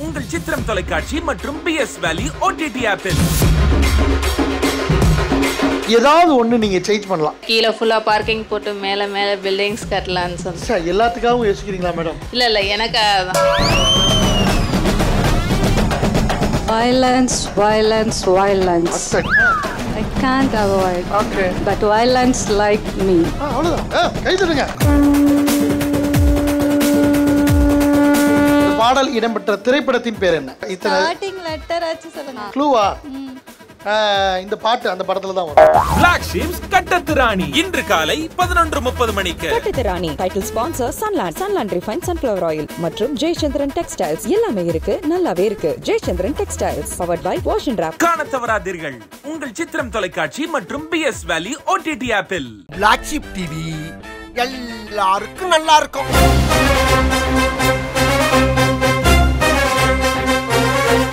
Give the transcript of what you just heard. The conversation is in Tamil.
உங்கள் சித்திரம் தொலைக்காட்சி மற்றும் பி எஸ் வேலி ஓடிடி ஆப்பில் ஏதாவது ஒண்ணு நீங்க சேஞ்ச் பண்ணலாம் கீழே ஃபுல்லாக பார்க்கிங் போட்டு மேலே மேலே பில்டிங்ஸ் கட்டலான்னு சொன்னேன் சார் எல்லாத்துக்காகவும் யோசிக்கிறீங்களா மேடம் இல்லை இல்லை எனக்காக தான் Violence, violence, violence. I can't avoid. Okay But violence like me. அவ்வளவுதான் ஆ, கை தட்டுங்க இந்த பாடல் இடம்பெற்ற திரைப்படத்தின் பேர் என்ன இத்தனை ஸ்டார்டிங் லெட்டர் ஆச்சு சொல்லுங்க க்ளூவா இந்த பாட்டு அந்த படத்துல தான் வரும் பிளாக் ஷீப்ஸ் கட்டத்து ராணி இன்று காலை பதினொன்று முப்பது மணிக்கு பட்டுத்திராணி title sponsor Sunland Sunland refine sunflower oil மற்றும் ஜெயச்சந்திரன் டெக்ஸ்டைல்ஸ் எல்லாமே இருக்கு நல்லாவே இருக்கு Jayachandran textiles powered by wash and wrap காண தவறாதீர்கள் உங்கள் சித்திரம் தொலைக்காட்சி மற்றும் பி எஸ் வேலி ஓடிடி ஆப்பில் பிளாக் ஷிப் டிவி எல்லாருக்கும் நல்லா இருக்கும்